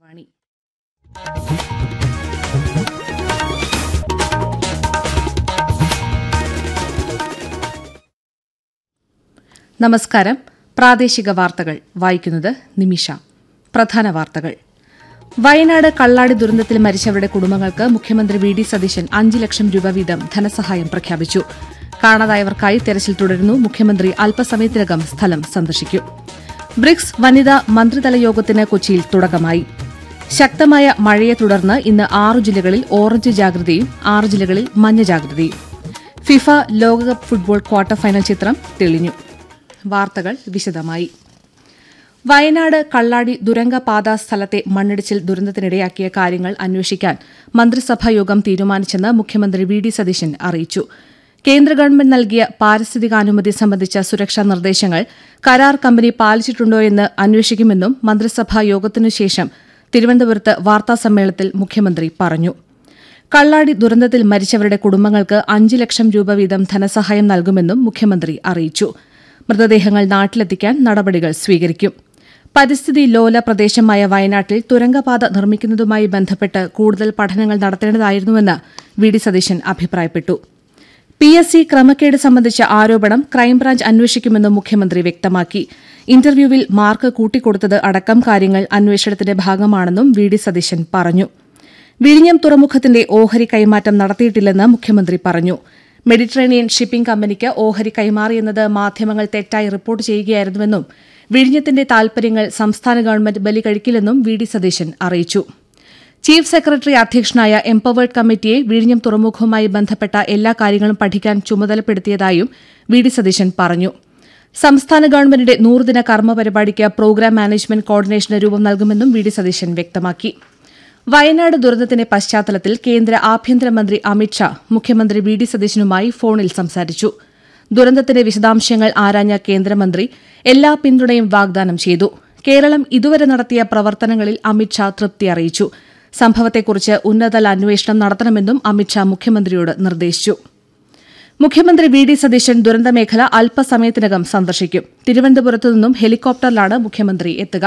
വാണി നമസ്കാരം പ്രാദേശിക വാർത്തകൾ വായിക്കുന്നത് നിമിഷ പ്രധാന വാർത്തകൾ വയനാട് കള്ളാടി ദുരന്തത്തിൽ മരിച്ചവരുടെ കുടുംബങ്ങൾക്ക് മുഖ്യമന്ത്രി വി ഡി സതീശൻ അഞ്ച് ലക്ഷം രൂപ വീതം ധനസഹായം പ്രഖ്യാപിച്ചു കാണാതായവർക്കായി തെരച്ചിൽ തുടരുന്നു മുഖ്യമന്ത്രി അല്പസമയത്തിനകം സ്ഥലം സന്ദർശിക്കും ബ്രിക്സ് വനിതാ മന്ത്രിതല യോഗത്തിന് കൊച്ചിയിൽ തുടക്കമായി ശക്തമായ മഴയെ തുടർന്ന് ഇന്ന് ആറു ജില്ലകളിൽ ഓറഞ്ച് ജാഗ്രതയും ആറ് ജില്ലകളിൽ മഞ്ഞ ജാഗ്രതയും ഫിഫ ലോകകപ്പ് ഫുട്ബോൾ ക്വാർട്ടർ ഫൈനൽ ചിത്രം തെളിഞ്ഞു വാർത്തകൾ വിശദമായി വയനാട് കള്ളാടി ദുരങ്കപാത സ്ഥലത്തെ മണ്ണിടിച്ചിൽ ദുരന്തത്തിനിടയാക്കിയ കാര്യങ്ങൾ അന്വേഷിക്കാൻ മന്ത്രിസഭാ യോഗം തീരുമാനിച്ചെന്ന് മുഖ്യമന്ത്രി വി ഡി സതീശൻ അറിയിച്ചു കേന്ദ്ര ഗവൺമെന്റ് നൽകിയ പാരിസ്ഥിതികാനുമതി സംബന്ധിച്ച സുരക്ഷാ നിർദ്ദേശങ്ങൾ കരാർ കമ്പനി പാലിച്ചിട്ടുണ്ടോയെന്ന് അന്വേഷിക്കുമെന്നും മന്ത്രിസഭാ യോഗത്തിനുശേഷം തിരുവനന്തപുരത്ത് വാർത്താസമ്മേളനത്തിൽ മുഖ്യമന്ത്രി പറഞ്ഞു കള്ളാടി ദുരന്തത്തിൽ മരിച്ചവരുടെ കുടുംബങ്ങൾക്ക് അഞ്ച് ലക്ഷം രൂപ വീതം ധനസഹായം നൽകുമെന്നും മുഖ്യമന്ത്രി അറിയിച്ചു മൃതദേഹങ്ങൾ നാട്ടിലെത്തിക്കാൻ നടപടികൾ സ്വീകരിക്കും പരിസ്ഥിതി ലോല പ്രദേശമായ വയനാട്ടിൽ തുരങ്കപാത നിർമ്മിക്കുന്നതുമായി ബന്ധപ്പെട്ട് കൂടുതൽ പഠനങ്ങൾ നടത്തേണ്ടതായിരുന്നുവെന്ന് വി ഡി സതീശൻ അഭിപ്രായപ്പെട്ടു പി എസ് സി ക്രമക്കേട് സംബന്ധിച്ച ആരോപണം ക്രൈംബ്രാഞ്ച് അന്വേഷിക്കുമെന്നും മുഖ്യമന്ത്രി വ്യക്തമാക്കി ഇന്റർവ്യൂവിൽ മാർക്ക് കൂട്ടിക്കൊടുത്തത് അടക്കം കാര്യങ്ങൾ അന്വേഷണത്തിന്റെ ഭാഗമാണെന്നും വി ഡി സതീശൻ പറഞ്ഞു വിഴിഞ്ഞം തുറമുഖത്തിന്റെ ഓഹരി കൈമാറ്റം നടത്തിയിട്ടില്ലെന്ന് മുഖ്യമന്ത്രി പറഞ്ഞു മെഡിറ്ററേനിയൻ ഷിപ്പിംഗ് കമ്പനിക്ക് ഓഹരി കൈമാറിയെന്നത് മാധ്യമങ്ങൾ തെറ്റായി റിപ്പോർട്ട് ചെയ്യുകയായിരുന്നുവെന്നും വിഴിഞ്ഞത്തിന്റെ താൽപര്യങ്ങൾ സംസ്ഥാന ഗവൺമെന്റ് ബലി കഴിക്കില്ലെന്നും വി ഡി സതീശൻ അറിയിച്ചു ചീഫ് സെക്രട്ടറി അധ്യക്ഷനായ എംപവേർഡ് കമ്മിറ്റിയെ വിഴിഞ്ഞം തുറമുഖവുമായി ബന്ധപ്പെട്ട എല്ലാ കാര്യങ്ങളും പഠിക്കാൻ ചുമതലപ്പെടുത്തിയതായും വി ഡി സതീശൻ പറഞ്ഞു സംസ്ഥാന ഗവൺമെന്റിന്റെ നൂറുദിന കർമ്മ പരിപാടിക്ക് പ്രോഗ്രാം മാനേജ്മെന്റ് കോർഡിനേഷന് രൂപം നൽകുമെന്നും വി ഡി സതീശൻ വ്യക്തമാക്കി വയനാട് ദുരന്തത്തിന്റെ പശ്ചാത്തലത്തിൽ കേന്ദ്ര ആഭ്യന്തരമന്ത്രി അമിത്ഷാ മുഖ്യമന്ത്രി വി ഡി സതീശനുമായി ഫോണിൽ സംസാരിച്ചു ദുരന്തത്തിന്റെ വിശദാംശങ്ങൾ ആരാഞ്ഞ കേന്ദ്രമന്ത്രി എല്ലാ പിന്തുണയും വാഗ്ദാനം ചെയ്തു കേരളം ഇതുവരെ നടത്തിയ പ്രവർത്തനങ്ങളിൽ അമിത്ഷാ തൃപ്തി അറിയിച്ചു സംഭവത്തെക്കുറിച്ച് ഉന്നതതല അന്വേഷണം നടത്തണമെന്നും അമിത്ഷാ മുഖ്യമന്ത്രിയോട് നിർദ്ദേശിച്ചു മുഖ്യമന്ത്രി വി ഡി സതീശൻ ദുരന്തമേഖല അല്പസമയത്തിനകം സന്ദർശിക്കും തിരുവനന്തപുരത്തു നിന്നും ഹെലികോപ്റ്ററിലാണ് മുഖ്യമന്ത്രി എത്തുക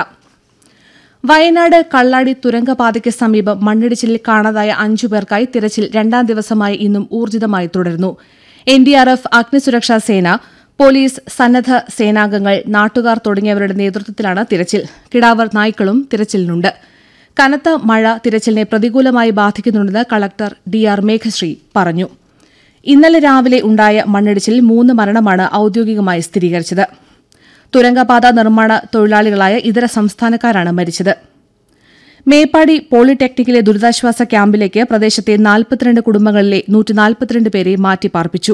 വയനാട് കള്ളാടി തുരങ്കപാതയ്ക്ക് സമീപം മണ്ണിടിച്ചിലിൽ കാണാതായ അഞ്ചു പേർക്കായി തിരച്ചിൽ രണ്ടാം ദിവസമായി ഇന്നും ഊർജിതമായി തുടരുന്നു എൻഡിആർഎഫ് അഗ്നിസുരക്ഷാ സേന പോലീസ് സന്നദ്ധ സേനാംഗങ്ങൾ നാട്ടുകാർ തുടങ്ങിയവരുടെ നേതൃത്വത്തിലാണ് തിരച്ചിൽ കിടാവർ നായ്ക്കളും തിരച്ചിലിനുണ്ട് കനത്ത മഴ തിരച്ചിലിനെ പ്രതികൂലമായി ബാധിക്കുന്നുണ്ടെന്ന് കളക്ടർ ഡി ആർ മേഘശ്രീ പറഞ്ഞു ഇന്നലെ രാവിലെ ഉണ്ടായ മണ്ണിടിച്ചിലിൽ മൂന്ന് മരണമാണ് ഔദ്യോഗികമായി സ്ഥിരീകരിച്ചത് തുരങ്കപാത നിർമ്മാണ തൊഴിലാളികളായ ഇതര സംസ്ഥാനക്കാരാണ് മരിച്ചത് മേപ്പാടി പോളിടെക്നിക്കിലെ ദുരിതാശ്വാസ ക്യാമ്പിലേക്ക് പ്രദേശത്തെ നാൽപ്പത്തിരണ്ട് കുടുംബങ്ങളിലെ നൂറ്റിനാൽപ്പത്തിരണ്ട് പേരെ മാറ്റിപ്പാർപ്പിച്ചു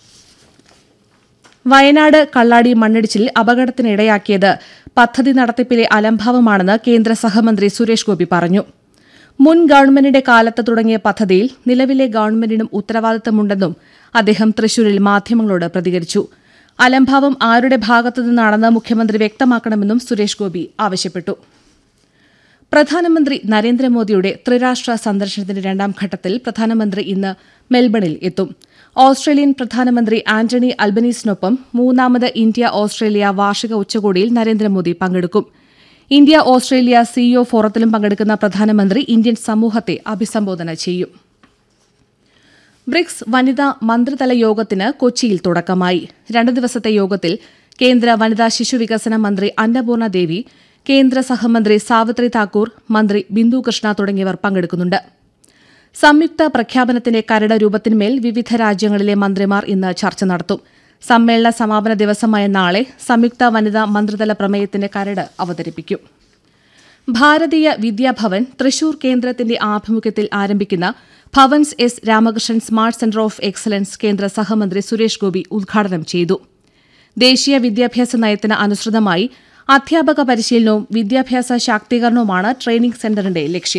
വയനാട് കള്ളാടി മണ്ണിടിച്ചിലിൽ അപകടത്തിനിടയാക്കിയത് പദ്ധതി നടത്തിപ്പിലെ അലംഭാവമാണെന്ന് കേന്ദ്ര സഹമന്ത്രി സുരേഷ് ഗോപി പറഞ്ഞു മുൻ ഗവൺമെന്റിന്റെ കാലത്ത് തുടങ്ങിയ പദ്ധതിയിൽ നിലവിലെ ഗവൺമെന്റിനും ഉത്തരവാദിത്തമുണ്ടെന്നും അദ്ദേഹം തൃശൂരിൽ മാധ്യമങ്ങളോട് പ്രതികരിച്ചു അലംഭാവം ആരുടെ ഭാഗത്തുനിന്നാണെന്ന് മുഖ്യമന്ത്രി വ്യക്തമാക്കണമെന്നും സുരേഷ് ഗോപി ആവശ്യപ്പെട്ടു പ്രധാനമന്ത്രി നരേന്ദ്രമോദിയുടെ ത്രിരാഷ്ട്ര സന്ദർശനത്തിന്റെ രണ്ടാം ഘട്ടത്തിൽ പ്രധാനമന്ത്രി ഇന്ന് മെൽബണിൽ എത്തും ഓസ്ട്രേലിയൻ പ്രധാനമന്ത്രി ആന്റണി അൽബനീസിനൊപ്പം മൂന്നാമത് ഇന്ത്യ ഓസ്ട്രേലിയ വാർഷിക ഉച്ചകോടിയിൽ നരേന്ദ്രമോദി പങ്കെടുക്കും ഇന്ത്യ ഓസ്ട്രേലിയ സിഇഒ ഫോറത്തിലും പങ്കെടുക്കുന്ന പ്രധാനമന്ത്രി ഇന്ത്യൻ സമൂഹത്തെ അഭിസംബോധന ചെയ്യും ബ്രിക്സ് വനിതാ മന്ത്രിതല യോഗത്തിന് കൊച്ചിയിൽ തുടക്കമായി രണ്ട് ദിവസത്തെ യോഗത്തിൽ കേന്ദ്ര വനിതാ ശിശുവികസന മന്ത്രി അന്നപൂർണ ദേവി കേന്ദ്ര സഹമന്ത്രി സാവിത്രി താക്കൂർ മന്ത്രി ബിന്ദു കൃഷ്ണ തുടങ്ങിയവർ പങ്കെടുക്കുന്നുണ്ട് സംയുക്ത പ്രഖ്യാപനത്തിന്റെ കരട് രൂപത്തിന്മേൽ വിവിധ രാജ്യങ്ങളിലെ മന്ത്രിമാർ ഇന്ന് ചർച്ച നടത്തും സമ്മേളന സമാപന ദിവസമായ നാളെ സംയുക്ത വനിതാ മന്ത്രിതല പ്രമേയത്തിന്റെ കരട് അവതരിപ്പിക്കും ഭാരതീയ വിദ്യാഭവൻ തൃശൂർ കേന്ദ്രത്തിന്റെ ആഭിമുഖ്യത്തിൽ ആരംഭിക്കുന്ന Bhavans S Ramakrishnan smart centre of excellence കേന്ദ്ര സഹമന്ത്രി സുരേഷ് ഗോപി ഉദ്ഘാടനം ചെയ്തു ദേശീയ വിദ്യാഭ്യാസ നയത്തിന് അനുസൃതമായി അധ്യാപക പരിശീലനവും വിദ്യാഭ്യാസ ശാക്തീകരണവുമാണ് ട്രെയിനിംഗ് സെന്ററിന്റെ ലക്ഷ്യം